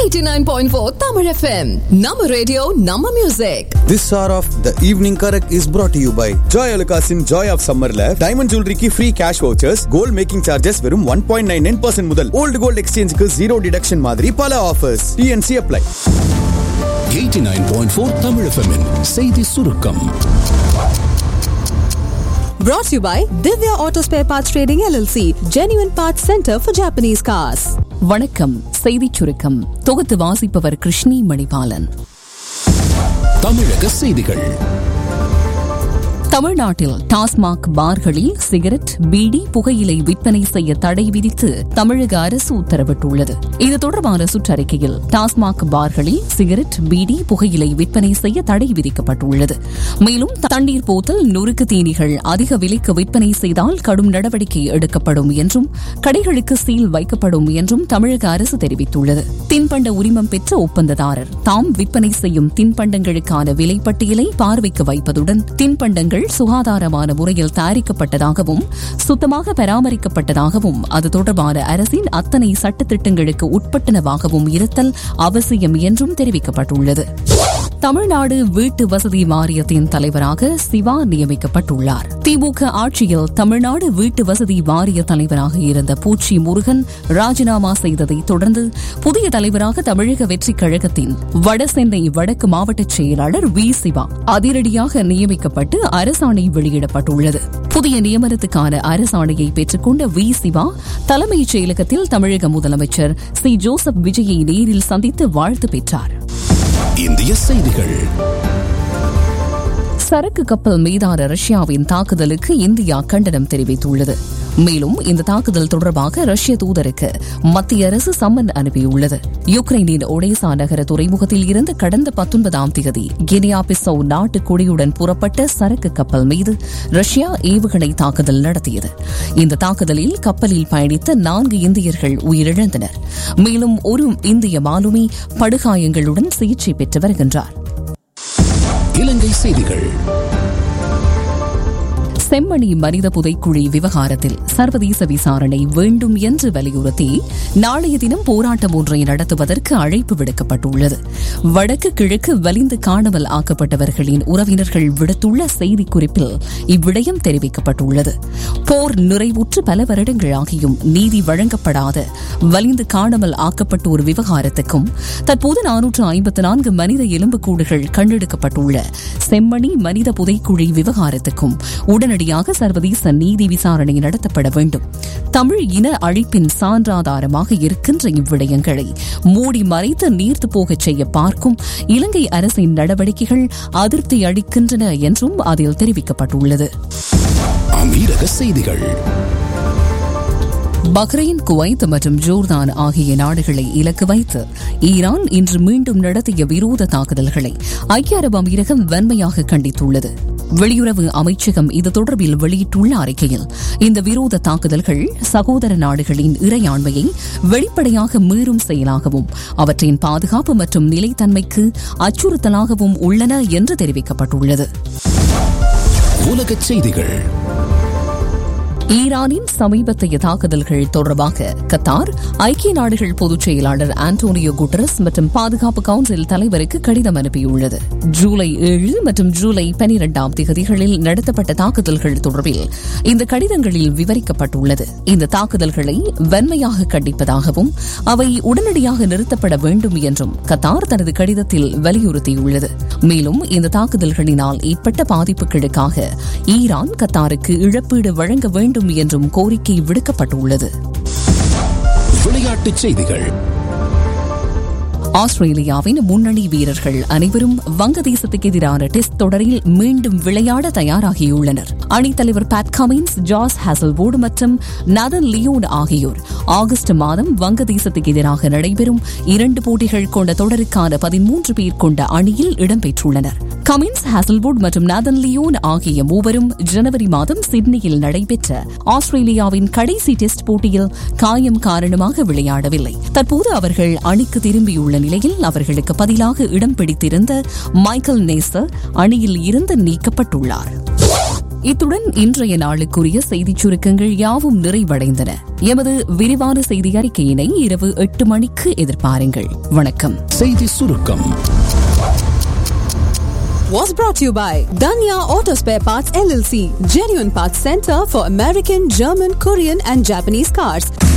89.4 Tamil FM. நம்ம radio நம்ம music This hour of the evening correct is brought to you by Joy Alukasin Joy of Summerல diamond ஜுவல்லரிக்கு free cash vouchers gold making charges வெறும் one point nine nine percent முதல் old gold எக்ஸ்சேஞ்சுக்கு zero deduction மாதிரி பல offers TNC apply 89.4 Tamil FM -இன் செய்தி சுருக்கம் Brought to you by Divya Auto Spare Parts Trading LLC, Genuine Parts Center for Japanese Cars. வணக்கம் செய்திச் சுருக்கம் தொகுத்து வாசிப்பவர் கிருஷ்ணி மணிபாலன் தமிழக செய்திகள் தமிழ்நாட்டில் டாஸ்மாக் பார்களில் சிகரெட் பீடி புகையிலை விற்பனை செய்ய தடை விதித்து தமிழக அரசு உத்தரவிட்டுள்ளது இது தொடர்பான சுற்றறிக்கையில் டாஸ்மாக் பார்களில் சிகரெட் பீடி புகையிலை விற்பனை செய்ய தடை விதிக்கப்பட்டுள்ளது மேலும் தண்ணீர் போத்தல் நுறுக்கு தீனிகள் அதிக விலைக்கு விற்பனை செய்தால் கடும் நடவடிக்கை எடுக்கப்படும் என்றும் கடைகளுக்கு சீல் வைக்கப்படும் என்றும் தமிழக அரசு தெரிவித்துள்ளது தின்பண்ட உரிமம் பெற்ற ஒப்பந்ததாரர் தாம் விற்பனை செய்யும் தின்பண்டங்களுக்கான விலைப்பட்டியலை பார்வைக்கு வைப்பதுடன் தின்பண்டங்கள் சுகாதாரமான முறையில் தயாரிக்கப்பட்டதாகவும் சுத்தமாக பராமரிக்கப்பட்டதாகவும் அது தொடர்பான அரசின் அத்தனை சட்டத்திட்டங்களுக்கு உட்பட்டனவாகவும் இருத்தல் அவசியம் என்றும் தெரிவிக்கப்பட்டுள்ளது தமிழ்நாடு வீட்டு வசதி வாரியத்தின் தலைவராக சிவா நியமிக்கப்பட்டுள்ளார் திமுக ஆட்சியில் தமிழ்நாடு வீட்டு வசதி வாரிய தலைவராக இருந்த பூச்சி முருகன் ராஜினாமா செய்ததை தொடர்ந்து புதிய தலைவராக தமிழக வெற்றிக் கழகத்தின் வடசென்னை வடக்கு மாவட்ட செயலாளர் வி சிவா அதிரடியாக நியமிக்கப்பட்டு அரசாணை வெளியிடப்பட்டுள்ளது புதிய நியமனத்துக்கான அரசாணையை பெற்றுக்கொண்ட வி சிவா தலைமைச் செயலகத்தில் தமிழக முதலமைச்சர் சி ஜோசப் விஜயை நேரில் சந்தித்து வாழ்த்து பெற்றார் இந்திய செய்திகள் சரக்கு கப்பல் மீதான ரஷ்யாவின் தாக்குதலுக்கு இந்தியா கண்டனம் தெரிவித்துள்ளது மேலும் இந்த தாக்குதல் தொடர்பாக ரஷ்ய தூதருக்கு மத்திய அரசு சம்மன் அனுப்பியுள்ளது யுக்ரைனின் ஒடேசா நகர துறைமுகத்தில் இருந்து கடந்த பத்தொன்பதாம் தேதி கினியா பிசோ நாட்டு கொடியுடன் புறப்பட்ட சரக்கு கப்பல் மீது ரஷ்யா ஏவுகணை தாக்குதல் நடத்தியது இந்த தாக்குதலில் கப்பலில் பயணித்த நான்கு இந்தியர்கள் உயிரிழந்தனர் மேலும் ஒரு இந்திய மாலுமி படுகாயங்களுடன் சிகிச்சை பெற்று வருகின்றார் இலங்கை செய்திகள் செம்மணி மனித புதைக்குழி விவகாரத்தில் சர்வதேச விசாரணை வேண்டும் என்று வலியுறுத்தி நாளைய தினம் போராட்டம் ஒன்றை நடத்துவதற்கு அழைப்பு விடுக்கப்பட்டுள்ளது வடக்கு கிழக்கு வலிந்து காணாமல் ஆக்கப்பட்டவர்களின் உறவினர்கள் விடுத்துள்ள செய்திக்குறிப்பில் இவ்விடயம் தெரிவிக்கப்பட்டுள்ளது போர் நிறைவுற்று பல வருடங்களாகியும் நீதி வழங்கப்படாத வலிந்து காணாமல் ஆக்கப்பட்டோர் விவகாரத்துக்கும் தற்போது நானூற்று ஐம்பத்து நான்கு மனித எலும்புக்கூடுகள் கண்டெடுக்கப்பட்டுள்ள செம்மணி மனித புதைக்குழி விவகாரத்துக்கும் உடனடி உடனடியாக சர்வதேச நீதி விசாரணை நடத்தப்பட வேண்டும் தமிழ் இன அழிப்பின் சான்றாதாரமாக இருக்கின்ற இவ்விடயங்களை மூடி மறைத்து நீர்த்து போகச் செய்ய பார்க்கும் இலங்கை அரசின் நடவடிக்கைகள் அதிருப்தி அளிக்கின்றன என்றும் அதில் தெரிவிக்கப்பட்டுள்ளது அமீரக செய்திகள் பஹ்ரைன் குவைத் மற்றும் ஜோர்தான் ஆகிய நாடுகளை இலக்கு வைத்து ஈரான் இன்று மீண்டும் நடத்திய விரோத தாக்குதல்களை ஐக்கிய அரபு அமீரகம் வன்மையாக கண்டித்துள்ளது வெளியுறவு அமைச்சகம் இது தொடர்பில் வெளியிட்டுள்ள அறிக்கையில் இந்த விரோத தாக்குதல்கள் சகோதர நாடுகளின் இறையாண்மையை வெளிப்படையாக மீறும் செயலாகவும் அவற்றின் பாதுகாப்பு மற்றும் நிலைத்தன்மைக்கு அச்சுறுத்தலாகவும் உள்ளன என்று தெரிவிக்கப்பட்டுள்ளது உலக செய்திகள் ஈரானின் சமீபத்திய தாக்குதல்கள் தொடர்பாக கத்தார் ஐக்கிய நாடுகள் பொதுச் செயலாளர் ஆண்டோனியோ குட்டரஸ் மற்றும் பாதுகாப்பு கவுன்சில் தலைவருக்கு கடிதம் அனுப்பியுள்ளது ஜூலை ஏழு மற்றும் ஜூலை பனிரெண்டாம் திகதிகளில் நடத்தப்பட்ட தாக்குதல்கள் தொடர்பில் இந்த கடிதங்களில் விவரிக்கப்பட்டுள்ளது இந்த தாக்குதல்களை வன்மையாக கண்டிப்பதாகவும் அவை உடனடியாக நிறுத்தப்பட வேண்டும் என்றும் கத்தார் தனது கடிதத்தில் வலியுறுத்தியுள்ளது மேலும் இந்த தாக்குதல்களினால் ஏற்பட்ட பாதிப்புகளுக்காக ஈரான் கத்தாருக்கு இழப்பீடு வழங்க வேண்டும் வேண்டும் என்றும் கோரிக்கை விடுக்கப்பட்டுள்ளது விளையாட்டுச் செய்திகள் ஆஸ்திரேலியாவின் முன்னணி வீரர்கள் அனைவரும் வங்கதேசத்துக்கு எதிரான டெஸ்ட் தொடரில் மீண்டும் விளையாட தயாராகியுள்ளனர் அணித்தலைவர் பேட் கமின்ஸ் ஜாஸ் ஹாசல்வோர்டு மற்றும் நதன் லியோன் ஆகியோர் ஆகஸ்ட் மாதம் வங்கதேசத்துக்கு எதிராக நடைபெறும் இரண்டு போட்டிகள் கொண்ட தொடருக்கான பதிமூன்று பேர் கொண்ட அணியில் இடம்பெற்றுள்ளனர் கமின்ஸ் ஹாசல்வுட் மற்றும் நாதன் லியோன் ஆகிய மூவரும் ஜனவரி மாதம் சிட்னியில் நடைபெற்ற ஆஸ்திரேலியாவின் கடைசி டெஸ்ட் போட்டியில் காயம் காரணமாக விளையாடவில்லை தற்போது அவர்கள் அணிக்கு திரும்பியுள்ள நிலையில் அவர்களுக்கு பதிலாக இடம் பிடித்திருந்த மைக்கேல் நேசர் அணியில் இருந்து நீக்கப்பட்டுள்ளார் இத்துடன் இன்றைய நாளுக்குரிய செய்திச் சுருக்கங்கள் யாவும் நிறைவடைந்தன எமது விரிவான செய்தி அறிக்கையினை இரவு எட்டு மணிக்கு எதிர்பாருங்கள் வணக்கம் செய்தி சுருக்கம் Was brought to you by Danya Auto Spare Parts LLC, genuine parts center for American, German, Korean, and Japanese cars.